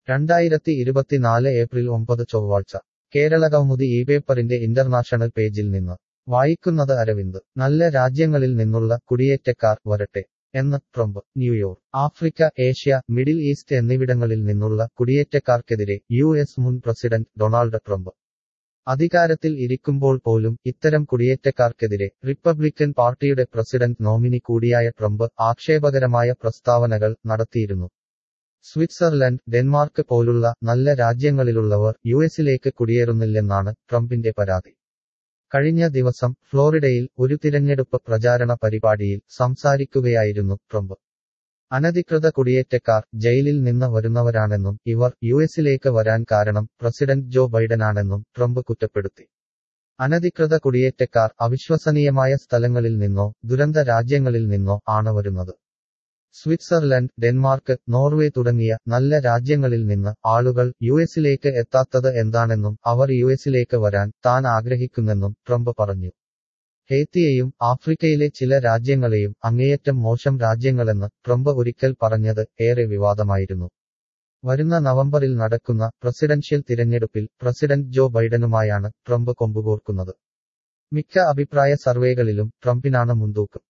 രണ്ടായിരത്തി ഇരുപത്തിനാല് ഏപ്രിൽ ഒമ്പത് ചൊവ്വാഴ്ച കേരള കൗമുദി ഈ പേപ്പറിന്റെ ഇന്റർനാഷണൽ പേജിൽ നിന്ന് വായിക്കുന്നത് അരവിന്ദ് നല്ല രാജ്യങ്ങളിൽ നിന്നുള്ള കുടിയേറ്റക്കാർ വരട്ടെ എന്ന് Trump New York Africa Asia Middle East എന്നിവിടങ്ങളിൽ നിന്നുള്ള കുടിയേറ്റക്കാർക്കെതിരെ യു എസ് മുൻ പ്രസിഡന്റ് ഡൊണാൾഡ് ട്രംപ് അധികാരത്തിൽ ഇരിക്കുമ്പോൾ പോലും ഇത്തരം കുടിയേറ്റക്കാർക്കെതിരെ റിപ്പബ്ലിക്കൻ പാർട്ടിയുടെ പ്രസിഡന്റ് നോമിനി കൂടിയായ ട്രംപ് ആക്ഷേപകരമായ പ്രസ്താവനകൾ നടത്തിയിരുന്നു സ്വിറ്റ്സർലൻഡ് ഡെൻമാർക്ക് പോലുള്ള നല്ല രാജ്യങ്ങളിലുള്ളവർ യുഎസിലേക്ക് കുടിയേറുന്നില്ലെന്നാണ് ട്രംപിന്റെ പരാതി കഴിഞ്ഞ ദിവസം ഫ്ലോറിഡയിൽ ഒരു തിരഞ്ഞെടുപ്പ് പ്രചാരണ പരിപാടിയിൽ സംസാരിക്കുകയായിരുന്നു ട്രംപ് അനധികൃത കുടിയേറ്റക്കാർ ജയിലിൽ നിന്ന് വരുന്നവരാണെന്നും ഇവർ യുഎസിലേക്ക് വരാൻ കാരണം പ്രസിഡന്റ് ജോ ബൈഡനാണെന്നും ട്രംപ് കുറ്റപ്പെടുത്തി അനധികൃത കുടിയേറ്റക്കാർ അവിശ്വസനീയമായ സ്ഥലങ്ങളിൽ നിന്നോ ദുരന്ത രാജ്യങ്ങളിൽ നിന്നോ ആണ് വരുന്നത് സ്വിറ്റ്സർലൻഡ് ഡെൻമാർക്ക് നോർവേ തുടങ്ങിയ നല്ല രാജ്യങ്ങളിൽ നിന്ന് ആളുകൾ യുഎസിലേക്ക് എത്താത്തത് എന്താണെന്നും അവർ യുഎസിലേക്ക് വരാൻ താൻ ആഗ്രഹിക്കുന്നെന്നും ട്രംപ് പറഞ്ഞു ഹേത്തിയെയും ആഫ്രിക്കയിലെ ചില രാജ്യങ്ങളെയും അങ്ങേയറ്റം മോശം രാജ്യങ്ങളെന്ന് ട്രംപ് ഒരിക്കൽ പറഞ്ഞത് ഏറെ വിവാദമായിരുന്നു വരുന്ന നവംബറിൽ നടക്കുന്ന പ്രസിഡൻഷ്യൽ തിരഞ്ഞെടുപ്പിൽ പ്രസിഡന്റ് ജോ ബൈഡനുമായാണ് ട്രംപ് കൊമ്പുകോർക്കുന്നത് മിക്ക അഭിപ്രായ സർവേകളിലും ട്രംപിനാണ് മുൻതൂക്കം